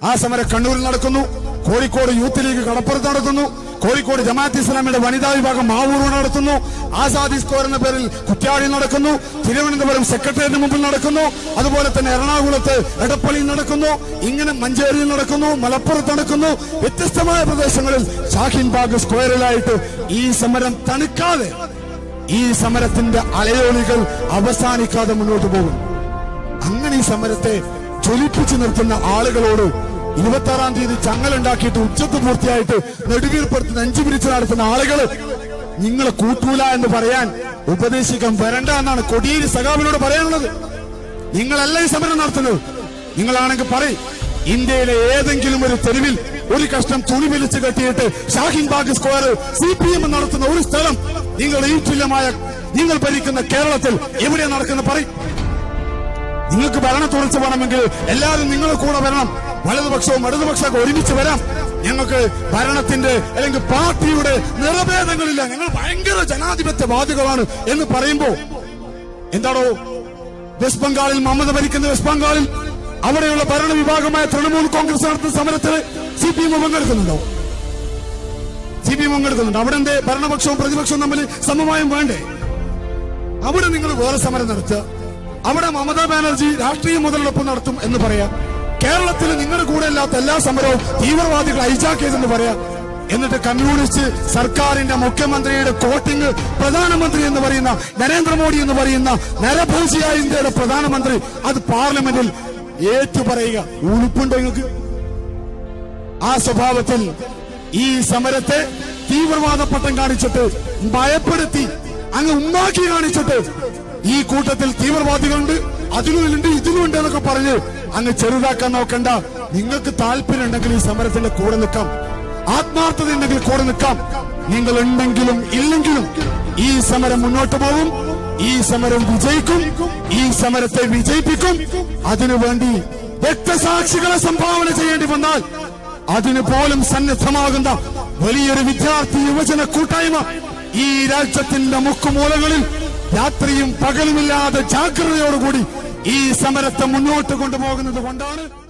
ആ സമരം കണ്ണൂരിൽ നടക്കുന്നു കോഴിക്കോട് യൂത്ത് ലീഗ് കടപ്പുറത്ത് നടക്കുന്നു കോഴിക്കോട് ജമാഅത്ത് ഇസ്ലാമിയുടെ വനിതാ വിഭാഗം മാവൂർ നടത്തുന്നു ആസാദി സ്കോർ എന്ന പേരിൽ കുറ്റ്യാടിയിൽ നടക്കുന്നു തിരുവനന്തപുരം സെക്രട്ടേറിയറ്റിന് മുമ്പിൽ നടക്കുന്നു അതുപോലെ തന്നെ എറണാകുളത്ത് എടപ്പള്ളിയിൽ നടക്കുന്നു ഇങ്ങനെ മഞ്ചേരിയിൽ നടക്കുന്നു മലപ്പുറത്ത് നടക്കുന്നു വ്യത്യസ്തമായ പ്രദേശങ്ങളിൽ ഷാഹിൻ ബാഗ് സ്ക്വയറിലായിട്ട് ഈ സമരം തണുക്കാതെ ഈ സമരത്തിന്റെ അലയോളികൾ അവസാനിക്കാതെ മുന്നോട്ട് പോകും അങ്ങനെ ഈ സമരത്തെ ജ്വലിപ്പിച്ചു നിർത്തുന്ന ആളുകളോട് ഇരുപത്തി ആറാം തീയതി ചങ്ങലുണ്ടാക്കിയിട്ട് ഉച്ചത്ത് പൂർത്തിയായിട്ട് നെടുവീർപ്പെടുത്ത് നെഞ്ചു പിരിച്ച് നടത്തുന്ന ആളുകൾ നിങ്ങളെ കൂട്ടൂല എന്ന് പറയാൻ ഉപദേശിക്കാൻ വരണ്ട എന്നാണ് കൊടിയേരി സഖാവിനോട് പറയാനുള്ളത് നിങ്ങളല്ല ഈ സമരം നടത്തുന്നത് നിങ്ങളാണെങ്കിൽ പറയും ഇന്ത്യയിലെ ഏതെങ്കിലും ഒരു തെരുവിൽ ഒരു കഷ്ണം തുണി വലിച്ചു കെട്ടിയിട്ട് Shaheen Bagh square C P M നടത്തുന്ന ഒരു സ്ഥലം നിങ്ങൾ ഈ തുല്യമായ നിങ്ങൾ ഭരിക്കുന്ന കേരളത്തിൽ എവിടെ നടക്കുന്ന പറയും നിങ്ങൾക്ക് ഭരണം തുടച്ചു വേണമെങ്കിൽ എല്ലാവരും നിങ്ങളുടെ കൂടെ വരണം വലതുപക്ഷവും ഇടതുപക്ഷവും ഒരുമിച്ച് വരാം ഞങ്ങൾക്ക് ഭരണത്തിന്റെ അല്ലെങ്കിൽ പാർട്ടിയുടെ നിറഭേദങ്ങളില്ല ഞങ്ങൾ ഭയങ്കര ജനാധിപത്യവാദികളാണ് എന്ന് പറയുമ്പോ എന്താണോ വെസ്റ്റ് ബംഗാളിൽ മമത ഭരിക്കുന്ന വെസ്റ്റ് ബംഗാളിൽ അവിടെയുള്ള ഭരണവിഭാഗമായ തൃണമൂൽ കോൺഗ്രസ് നടത്തുന്ന സമരത്തിൽ സി പി എം പങ്കെടുക്കുന്നുണ്ടോ സി പി എം പങ്കെടുക്കുന്നുണ്ട് അവിടെ എന്തേ ഭരണപക്ഷവും പ്രതിപക്ഷവും തമ്മിൽ സമവായം വേണ്ടേ അവിടെ നിങ്ങൾ വേറെ സമരം നടത്തുക അവിടെ മമതാ ബാനർജി രാഷ്ട്രീയ മുതലെടുപ്പ് നടത്തും എന്ന് പറയാം കേരളത്തിൽ നിങ്ങളുടെ കൂടെ അല്ലാത്ത എല്ലാ സമരവും തീവ്രവാദികൾ ഹൈജാക്ക് ചെയ്തെന്ന് പറയാം എന്നിട്ട് കമ്മ്യൂണിസ്റ്റ് സർക്കാരിന്റെ മുഖ്യമന്ത്രിയുടെ കോട്ടിംഗ് പ്രധാനമന്ത്രി എന്ന് പറയുന്ന നരേന്ദ്രമോദി എന്ന് പറയുന്ന നരഭൂഷിയായ ഇന്ത്യയുടെ പ്രധാനമന്ത്രി അത് പാർലമെന്റിൽ ഏറ്റുപറയുക ഉളുപ്പുണ്ടോ നിങ്ങൾക്ക് ആ സ്വഭാവത്തിൽ ഈ സമരത്തെ തീവ്രവാദ പട്ടം കാണിച്ചിട്ട് ഭയപ്പെടുത്തി അങ്ങ് ഉമ്മാക്കി കാണിച്ചിട്ട് ഈ കൂട്ടത്തിൽ തീവ്രവാദികളുണ്ട് അതിലുണ്ട് ഇതിലുണ്ട് എന്നൊക്കെ പറഞ്ഞ് അങ്ങ് ചെറുതാക്കാൻ നോക്കണ്ട നിങ്ങൾക്ക് താല്പര്യം ഉണ്ടെങ്കിൽ ഈ സമരത്തിന്റെ കൂടെ നിൽക്കാം ആത്മാർത്ഥത ഉണ്ടെങ്കിൽ കൂടെ നിൽക്കാം നിങ്ങൾ ഉണ്ടെങ്കിലും ഇല്ലെങ്കിലും ഈ സമരം മുന്നോട്ട് പോകും ഈ സമരം വിജയിക്കും ഈ സമരത്തെ വിജയിപ്പിക്കും അതിനുവേണ്ടി രക്തസാക്ഷികളെ സംഭാവന ചെയ്യേണ്ടി വന്നാൽ അതിന് പോലും സന്നദ്ധമാകുന്ന വലിയൊരു വിദ്യാർത്ഥി യുവജന കൂട്ടായ്മ ഈ രാജ്യത്തിന്റെ മുക്കുമൂലകളിൽ രാത്രിയും പകലുമില്ലാതെ ജാഗ്രതയോടുകൂടി ഈ സമരത്തെ മുന്നോട്ട് കൊണ്ടുപോകുന്നത് കൊണ്ടാണ്